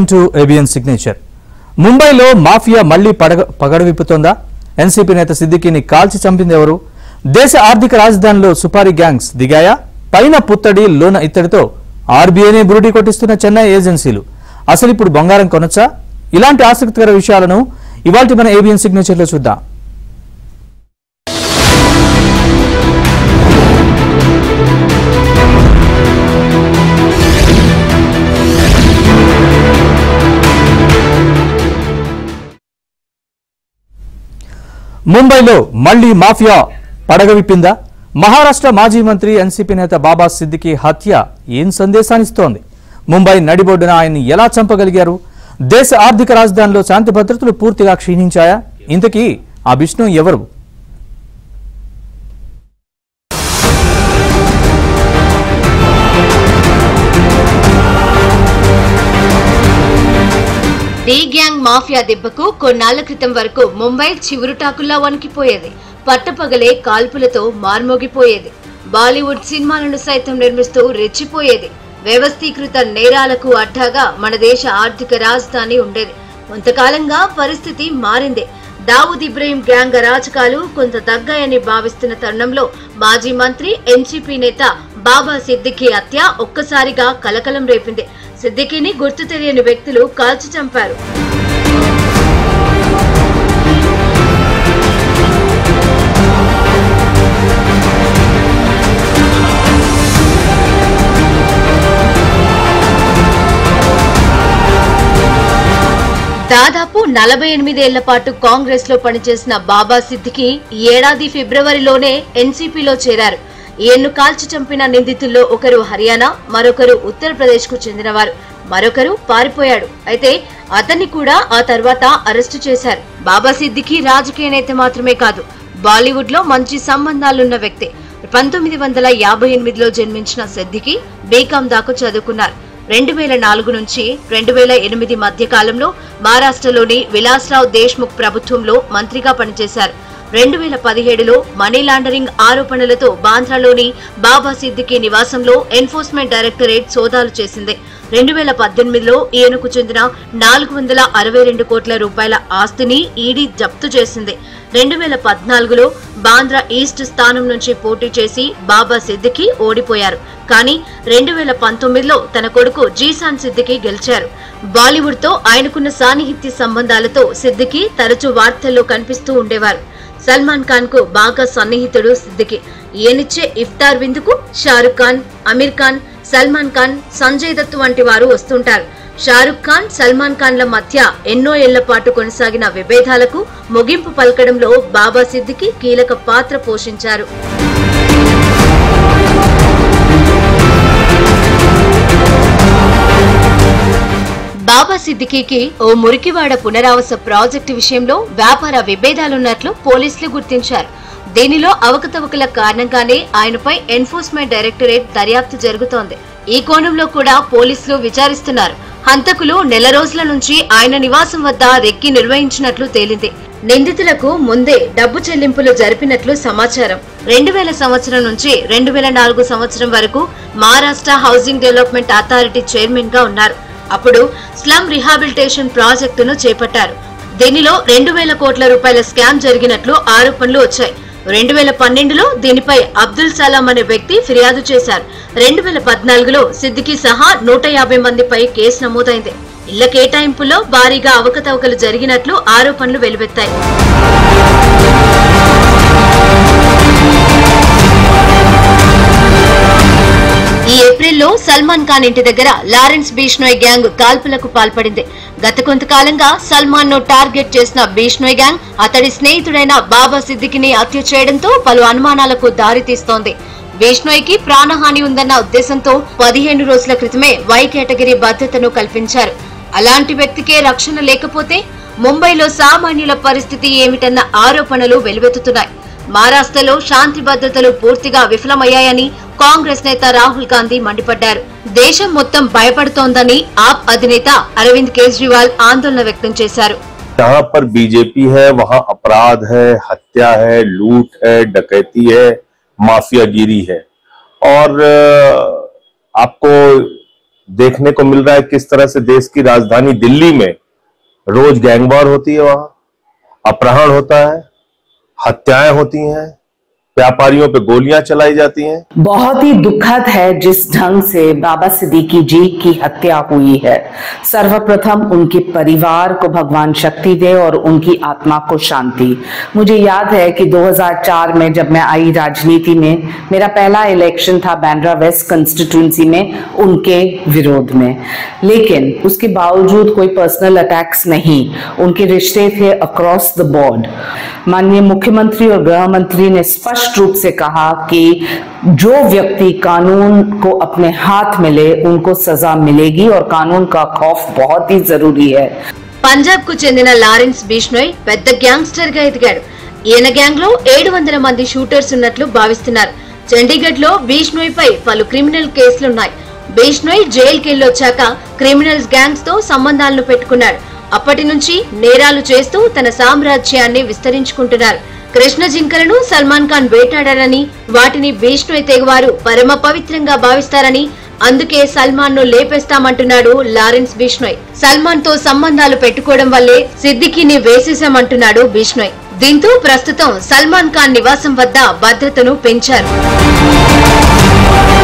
welcome to ABN signature ముంబైలో mafia మళ్లీ పడగ పగడు విప్పుతోందా ఎన్సీపీ నేత సిద్దికీని కాల్చి చంపింది ఎవరు దేశ ఆర్థిక రాజధానిలో సుపారీ గ్యాంగ్స్ దిగాయా పైన పుత్తడి లోన ఇత్తడితో ఆర్బీఐనే బురుడి కొట్టిస్తున్న చెన్నై ఏజెన్సీలు అసలు ఇప్పుడు బంగారం కొనొచ్చా ఇలాంటి ఆసక్తికర విషయాలను ఇవాల్టి మన ఏబిఎన్ సిగ్నేచర్లో చూద్దాం ముంబైలో మళ్లీ మాఫియా పడగవిప్పిందా మహారాష్ట్ర మాజీ మంత్రి ఎన్సీపీ నేత బాబా సిద్దికి హత్య ఏం సందేశాన్నిస్తోంది ముంబై నడిబొడ్డున ఆయన్ని ఎలా చంపగలిగారు దేశ ఆర్థిక రాజధానిలో శాంతి భద్రతలు పూర్తిగా క్షీణించాయా ఇంతకీ ఆ విష్ణు ఎవరు డి గ్యాంగ్ మాఫియా దెబ్బకు కొన్నాళ్ల క్రితం వరకు ముంబై చివురుటాకుల్లా వణికిపోయేది పట్టపగలే కాల్పులతో మార్మోగిపోయేది బాలీవుడ్ సినిమాలను సైతం నిర్మిస్తూ రెచ్చిపోయేది వ్యవస్థీకృత నేరాలకు అడ్డాగా మన దేశ ఆర్థిక రాజధాని ఉండేది కొంతకాలంగా పరిస్థితి మారింది దావూద్ ఇబ్రహీం గ్యాంగ్ అరాచకాలు కొంత తగ్గాయని భావిస్తున్న తరుణంలో మాజీ మంత్రి ఎన్సీపీ నేత బాబా సిద్దికీ హత్య ఒక్కసారిగా కలకలం రేపింది సిద్దికీని గుర్తు తెలియని వ్యక్తులు కాల్చి చంపారు దాదాపు నలభై ఎనిమిదేళ్ల పాటు కాంగ్రెస్ లో పనిచేసిన బాబా సిద్దికి ఈ ఏడాది ఫిబ్రవరిలోనే ఎన్సీపీలో చేరారు ఈయన్ను కాల్చి చంపిన నిందితుల్లో ఒకరు హర్యానా మరొకరు ఉత్తరప్రదేశ్ కు చెందినవారు మరొకరు పారిపోయాడు అయితే అతన్ని కూడా ఆ తర్వాత అరెస్టు చేశారు బాబా సిద్దికి రాజకీయ నేత మాత్రమే కాదు బాలీవుడ్ లో మంచి సంబంధాలున్న వ్యక్తి పంతొమ్మిది వందల యాభై ఎనిమిదిలో జన్మించిన సిద్దికి బీకాం దాకా చదువుకున్నారు రెండు వేల నాలుగు నుంచి రెండు వేల ఎనిమిది మధ్య కాలంలో మహారాష్ట్రలోని విలాస్రావు దేశ్ముఖ్ ప్రభుత్వంలో మంత్రిగా పనిచేశారు రెండు వేల పదిహేడులో మనీ లాండరింగ్ ఆరోపణలతో బాంద్రాలోని బాబా సిద్దికి నివాసంలో ఎన్ఫోర్స్మెంట్ డైరెక్టరేట్ సోదాలు చేసింది రెండు వేల పద్దెనిమిదిలో ఈయనకు చెందిన నాలుగు వందల అరవై రెండు కోట్ల రూపాయల ఆస్తిని ఈడీ జప్తు చేసింది రెండు వేల పద్నాలుగులో బాంద్రా ఈస్ట్ స్థానం నుంచి పోటీ చేసి బాబా సిద్దికి ఓడిపోయారు కానీ రెండు వేల పంతొమ్మిదిలో తన కొడుకు జీసాన్ సిద్దికి గెలిచారు బాలీవుడ్ తో ఆయనకున్న సాన్నిహిత్య సంబంధాలతో సిద్దికి తరచూ వార్తల్లో కనిపిస్తూ ఉండేవారు సల్మాన్ ఖాన్ కు బాగా సన్నిహితుడు సిద్దికి ఈయనిచ్చే ఇఫ్తార్ విందుకు షారుఖ్ ఖాన్ అమీర్ ఖాన్ సల్మాన్ ఖాన్ సంజయ్ దత్ వంటి వారు వస్తుంటారు షారుఖ్ ఖాన్ సల్మాన్ ఖాన్ల మధ్య ఎన్నో ఏళ్ల పాటు కొనసాగిన విభేదాలకు ముగింపు పలకడంలో బాబా సిద్దికి కీలక పాత్ర పోషించారు బాబా సిద్దికీకి ఓ మురికివాడ పునరావాస ప్రాజెక్టు విషయంలో వ్యాపార విభేదాలున్నట్లు పోలీసులు గుర్తించారు దీనిలో అవకతవకల కారణంగానే ఆయనపై ఎన్ఫోర్స్మెంట్ డైరెక్టరేట్ దర్యాప్తు జరుగుతోంది ఈ కోణంలో కూడా పోలీసులు విచారిస్తున్నారు హంతకులు నెల రోజుల నుంచి ఆయన నివాసం వద్ద రెక్కి నిర్వహించినట్లు తేలింది నిందితులకు ముందే డబ్బు చెల్లింపులు జరిపినట్లు సమాచారం రెండు వేల సంవత్సరం నుంచి రెండు వేల నాలుగు సంవత్సరం వరకు Maharashtra housing development authority chairman గా ఉన్నారు అప్పుడు స్లమ్ రిహాబిలిటేషన్ ప్రాజెక్టును చేపట్టారు దీనిలో రెండు వేల కోట్ల రూపాయల స్కామ్ జరిగినట్లు ఆరోపణలు వచ్చాయి రెండు వేల పన్నెండులో దీనిపై అబ్దుల్ సలాం అనే వ్యక్తి ఫిర్యాదు చేశారు రెండు వేల పద్నాలుగులో సిద్దికి సహా నూట యాభై మందిపై కేసు నమోదైంది ఇళ్ల కేటాయింపులో భారీగా అవకతవకలు జరిగినట్లు ఆరోపణలు వెలువెత్తాయి ఈ ఏప్రిల్లో సల్మాన్ ఖాన్ ఇంటి దగ్గర లారెన్స్ బీష్నోయ్ గ్యాంగ్ కాల్పులకు పాల్పడింది గత కొంతకాలంగా సల్మాన్ ను టార్గెట్ చేసిన బీష్నోయ్ గ్యాంగ్ అతడి స్నేహితుడైన బాబా సిద్దికిని హత్య చేయడంతో పలు అనుమానాలకు దారితీస్తోంది బీష్నోయ్ కి ప్రాణహాని ఉందన్న ఉద్దేశంతో పదిహేను రోజుల క్రితమే వై కేటగిరీ భద్రతను కల్పించారు అలాంటి వ్యక్తికే రక్షణ లేకపోతే ముంబైలో సామాన్యుల పరిస్థితి ఏమిటన్న ఆరోపణలు వెలువెత్తుతున్నాయి మహారాష్ట్రలో శాంతి భద్రతలు పూర్తిగా విఫలమయ్యాయని కాంగ్రెస్ నేత రాహుల్ గాంధీ మండిపడ్డారు దేశం మొత్తం భయపడుతోందని ఆప్ అధినేత అరవింద్ కేజ్రీవాల్ ఆందోళన వ్యక్తం చేశారు जहाँ पर बीजेपी है वहाँ अपराध है हत्या है लूट है डकैती है माफियागिरी है और अ, आपको देखने को मिल रहा है किस तरह से देश की राजधानी दिल्ली में रोज गैंगवार होती है वहां अपहरण होता है हत्याएं होती हैं व्यापारियों पे गोलियां चलाई जाती हैं बहुत ही दुखद है जिस ढंग से बाबा सिद्दीकी जी की हत्या हुई है सर्वप्रथम उनके परिवार को भगवान शक्ति दे और उनकी आत्मा को शांति मुझे याद है कि 2004 में जब मैं आई राजनीति में मेरा पहला इलेक्शन था बैंड्रा वेस्ट कंस्टिट्यूंसी में उनके विरोध में लेकिन उसके बावजूद कोई पर्सनल अटैक्स नहीं उनके रिश्ते थे अक्रॉस द बॉर्ड माननीय मुख्यमंत्री और गृह मंत्री ने स्पष्ट रूप से कहा कि जो व्यक्ति कानून को अपने हाथ में ले उनको सजा मिलेगी और कानून का खौफ बहुत ही जरूरी है పంజాబ్ కు చెందిన లారెన్స్ బిష్నోయ్ పెద్ద గ్యాంగ్స్టర్ గా ఎదిగాడు ఈయన గ్యాంగ్ లో ఏడు వందల మంది షూటర్స్ ఉన్నట్లు భావిస్తున్నారు చండీగఢ్ లో బిష్నోయ్ పై పలు క్రిమినల్ కేసులున్నాయి బిష్నోయ్ జైలుకి వెళ్ళొచ్చాక క్రిమినల్స్ గ్యాంగ్స్ తో సంబంధాలను పెట్టుకున్నాడు అప్పటి నుంచి నేరాలు చేస్తూ తన సామ్రాజ్యాన్ని విస్తరించుకుంటున్నారు కృష్ణ జింకలను సల్మాన్ ఖాన్ వేటాడారని వాటిని బిష్నోయ్ తెగవారు పరమ పవిత్రంగా భావిస్తారని అందుకే సల్మాన్ ను లేపేస్తామంటున్నాడు లారెన్స్ బిష్నోయ్ సల్మాన్ తో సంబంధాలు పెట్టుకోవడం వల్లే సిద్దికీని వేసేశామంటున్నాడు బిష్నోయ్ దీంతో ప్రస్తుతం సల్మాన్ ఖాన్ నివాసం వద్ద భద్రతను పెంచారు